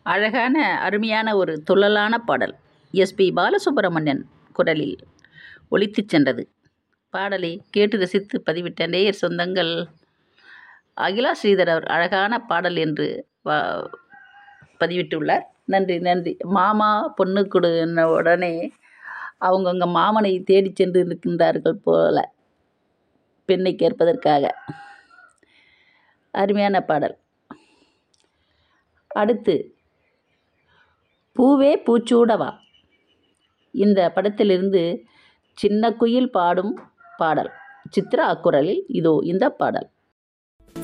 அழகான அருமையான ஒரு துள்ளலான பாடல் எஸ்பி பாலசுப்ரமணியன் குரலில் ஒலித்துச் சென்றது பாடலை கேட்டு ரசித்து பதிவிட்ட நேயர் சொந்தங்கள் அகிலா ஸ்ரீதர் அவர் அழகான பாடல் என்று வா பதிவிட்டுள்ளார் நன்றி நன்றி மாமா பொண்ணு கொடுன்ன உடனே அவங்கவுங்க மாமனை தேடி சென்று இருக்கின்றார்கள் போல பெண்ணை கேட்பதற்காக அருமையான பாடல் அடுத்து பூவே பூச்சூடவா இந்த படத்திலிருந்து சின்ன குயில் பாடும் பாடல் சித்ரா குரலில் இதோ இந்த பாடல்